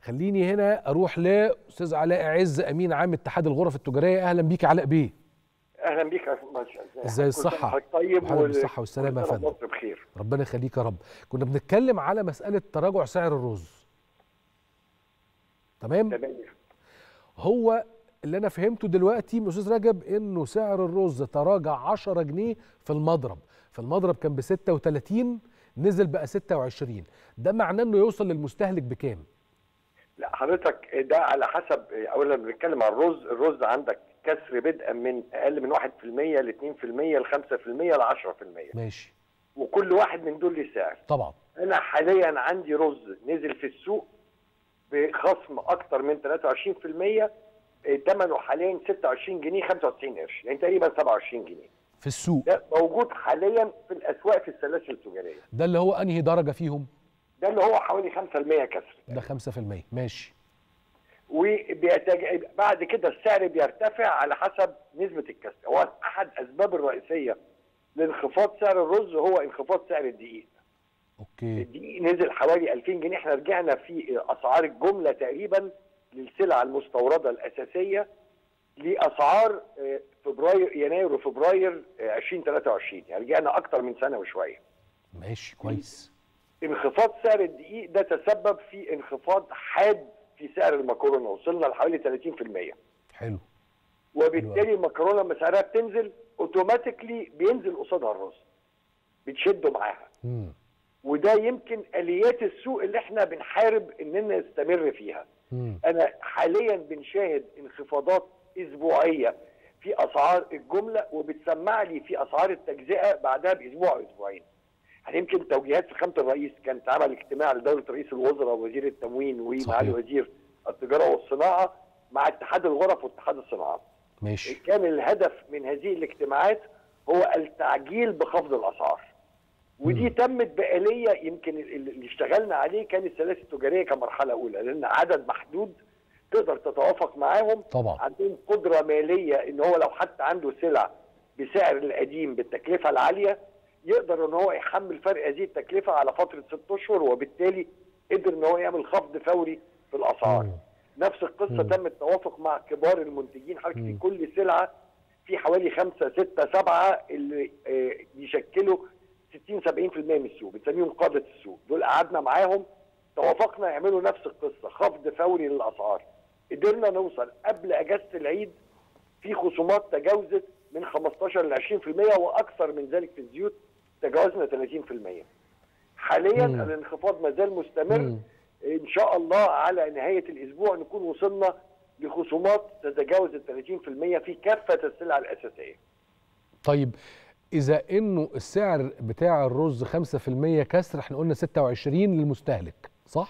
خليني هنا اروح لاستاذ علاء عز امين عام اتحاد الغرف التجاريه اهلا بيك يا علاء بيه اهلا بيك يا باشا ازاي الصحه طيب وحضرتك بالصحه والسلامه يا فندم مصر بخير ربنا يخليك يا رب كنا بنتكلم على مساله تراجع سعر الرز تمام تمام هو اللي انا فهمته دلوقتي من استاذ رجب انه سعر الرز تراجع 10 جنيه في المضرب في المضرب كان ب 36 نزل بقى 26 ده معناه انه يوصل للمستهلك بكام لا حضرتك ده على حسب اولا بنتكلم عن الرز الرز عندك كسر بدءا من اقل من 1% ل 2% ل 5% ل 10% ماشي وكل واحد من دول ليه سعر طبعا انا حاليا عندي رز نزل في السوق بخصم اكتر من 23% ثمنه حاليا 26 جنيه 95 قرش يعني تقريبا 27 جنيه في السوق ده موجود حاليا في الاسواق في السلاسل التجاريه ده اللي هو انهي درجه فيهم ده اللي هو حوالي 5% كسر ده 5% ماشي وبيتج... بعد كده السعر بيرتفع على حسب نسبه الكسر هو احد اسباب الرئيسيه لانخفاض سعر الرز هو انخفاض سعر الدقيق اوكي الدقيق نزل حوالي 2000 جنيه احنا رجعنا في اسعار الجمله تقريبا للسلع المستورده الاساسيه لاسعار آه، فبراير يناير وفبراير آه، 2023 يعني رجعنا اكتر من سنه وشويه ماشي كويس انخفاض سعر الدقيق ده تسبب في انخفاض حاد في سعر المكرونه وصلنا لحوالي 30% حلو وبالتالي المكرونه لما سعرها بتنزل اوتوماتيكلي بينزل قصادها الرز بتشده معاها امم وده يمكن اليات السوق اللي احنا بنحارب اننا نستمر فيها امم انا حاليا بنشاهد انخفاضات اسبوعيه في اسعار الجمله وبتسمع لي في اسعار التجزئه بعدها باسبوع او اسبوعين يعني يمكن توجيهات فخامه الرئيس كانت عمل اجتماع لدوله رئيس الوزراء ووزير التموين ومعالي صحيح. وزير التجاره والصناعه مع اتحاد الغرف واتحاد الصناعات ماشي كان الهدف من هذه الاجتماعات هو التعجيل بخفض الاسعار ودي مم. تمت بآلية يمكن ال- ال- اللي اشتغلنا عليه كان السلاسل التجارية كمرحلة أولى لأن عدد محدود تقدر تتوافق معاهم طبعا عندهم قدرة مالية إن هو لو حتى عنده سلع بسعر القديم بالتكلفة العالية يقدر إن هو يحمل فرق هذه التكلفة على فترة ست أشهر وبالتالي قدر إن هو يعمل خفض فوري في الأسعار مم. نفس القصة مم. تم التوافق مع كبار المنتجين حضرتك في مم. كل سلعة في حوالي خمسة ستة سبعة اللي آه، يشكلوا 60 70% من السوق بنسميهم قادة السوق دول قعدنا معاهم توافقنا يعملوا نفس القصة خفض فوري للأسعار قدرنا نوصل قبل أجازة العيد في خصومات تجاوزت من 15 ل 20% وأكثر من ذلك في الزيوت تجاوزنا 30% حاليا مم. الانخفاض ما زال مستمر مم. ان شاء الله على نهايه الاسبوع نكون وصلنا لخصومات تتجاوز ال 30% في كافه السلع الاساسيه. طيب اذا انه السعر بتاع الرز 5% كسر احنا قلنا 26 للمستهلك صح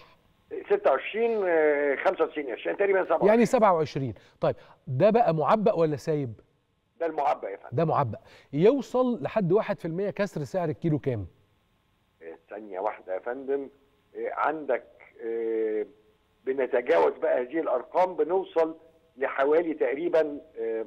26 آه، 95 قرش يعني تقريبا 7 يعني 27 طيب ده بقى معبأ ولا سايب ده المعبأ يا فندم. ده معبأ يوصل لحد 1% كسر سعر الكيلو كام آه، ثانيه واحده يا فندم آه، عندك آه، بنتجاوز بقى هذه الارقام بنوصل لحوالي تقريبا آه،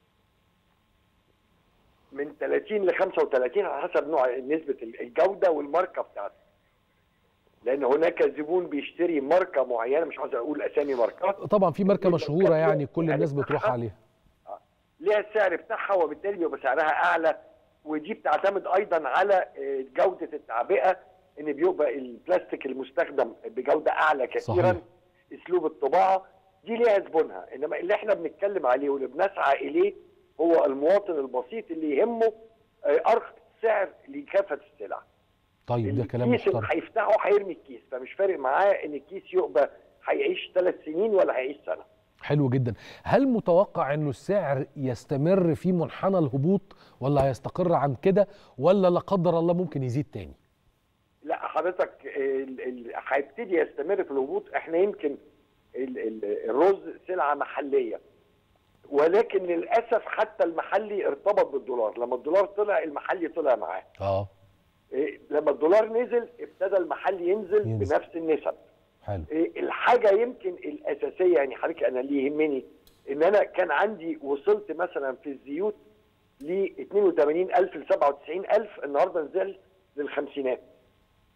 من 30 ل 35 على حسب نوع نسبه الجوده والماركه بتاعته. لان هناك زبون بيشتري ماركه معينه مش عاوز اقول اسامي ماركات طبعا في ماركه مشهوره يعني كل يعني الناس بتروح بتاعها. عليها ليها السعر بتاعها وبالتالي بيبقى سعرها اعلى ودي بتعتمد ايضا على آه، جوده التعبئه ان بيبقى البلاستيك المستخدم بجوده اعلى كثيرا صحيح. اسلوب الطباعه دي ليها زبونها انما اللي احنا بنتكلم عليه واللي بنسعى اليه هو المواطن البسيط اللي يهمه آه، ارخص سعر لكافه السلع طيب ده كلام الكيس اللي محترم هيفتحه هيرمي الكيس فمش فارق معاه ان الكيس يبقى هيعيش ثلاث سنين ولا هيعيش سنه حلو جدا هل متوقع انه السعر يستمر في منحنى الهبوط ولا هيستقر عن كده ولا لا قدر الله ممكن يزيد تاني لا حضرتك ال- ال- هيبتدي يستمر في الهبوط احنا يمكن ال- ال- الرز سلعه محليه ولكن للاسف حتى المحلي ارتبط بالدولار لما الدولار طلع المحلي طلع معاه اه إيه، لما الدولار نزل ابتدى المحلي ينزل, ينزل. بنفس النسب حلو إيه، الحاجه يمكن الاساسيه يعني حضرتك انا اللي يهمني ان انا كان عندي وصلت مثلا في الزيوت ل 82000 ل 97000 النهارده نزلت للخمسينات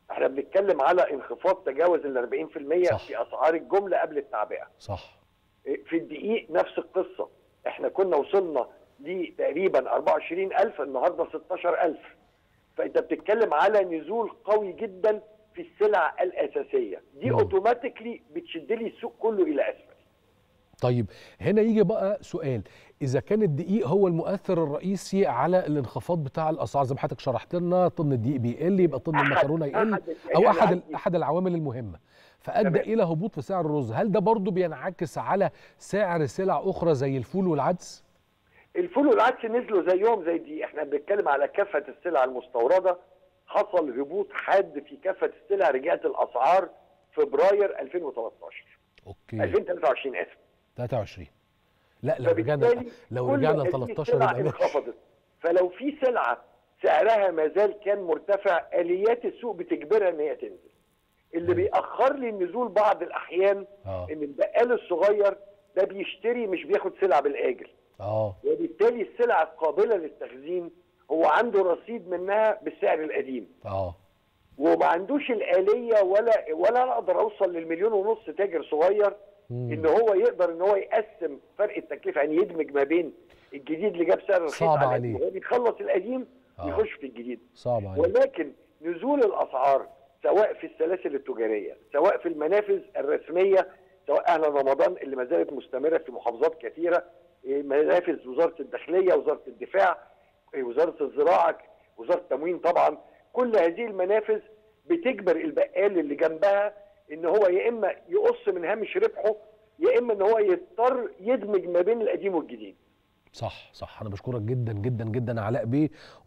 احنا بنتكلم على انخفاض تجاوز ال 40% صح. في اسعار الجمله قبل التعبئه صح في الدقيق نفس القصه احنا كنا وصلنا لتقريبا 24000 النهارده 16000 فانت بتتكلم على نزول قوي جدا في السلع الاساسيه دي مم. اوتوماتيكلي بتشد لي السوق كله الى اسفل طيب هنا يجي بقى سؤال اذا كان الدقيق هو المؤثر الرئيسي على الانخفاض بتاع الاسعار زي ما حضرتك شرحت لنا طن الدقيق بيقل يبقى طن أحد- المكرونه يقل أحد او يعني احد ال- عندي- احد العوامل المهمه فادى تمام. الى هبوط في سعر الرز هل ده برضو بينعكس على سعر سلع اخرى زي الفول والعدس الفول والعدس نزلوا زيهم زي دي احنا بنتكلم على كافه السلع المستورده حصل هبوط حاد في كافه السلع رجعت الاسعار فبراير 2013 اوكي 2023 اسف 23 لا لو رجعنا فبالتالي لو كل رجعنا ل هذه 13 السلع يبقى ماشي انخفضت فلو في سلعه سعرها ما زال كان مرتفع اليات السوق بتجبرها ان هي تنزل اللي مم. بيأخر لي النزول بعض الاحيان اه ان البقال الصغير ده بيشتري مش بياخد سلع بالاجل اه وبالتالي السلع القابله للتخزين هو عنده رصيد منها بالسعر القديم اه وما عندوش الآلية ولا ولا أنا اقدر اوصل للمليون ونص تاجر صغير مم. ان هو يقدر ان هو يقسم فرق التكلفه يعني يدمج ما بين الجديد اللي جاب سعر رخيص صعب على عليه. القديم، وهو بيخلص القديم آه. يخش في الجديد صعب عليك ولكن نزول الاسعار سواء في السلاسل التجاريه سواء في المنافذ الرسميه سواء اهل رمضان اللي ما زالت مستمره في محافظات كثيره إيه، منافذ وزاره الداخليه وزاره الدفاع إيه، وزاره الزراعه وزاره التموين طبعا كل هذه المنافذ بتجبر البقال اللي جنبها ان هو يا اما يقص من هامش ربحه يا اما ان هو يضطر يدمج ما بين القديم والجديد صح صح انا بشكرك جدا جدا جدا علاء بيه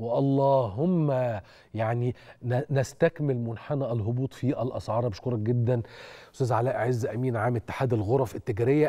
واللهم يعني ن- نستكمل منحنى الهبوط في الاسعار بشكرك جدا استاذ علاء عز امين عام اتحاد الغرف التجاريه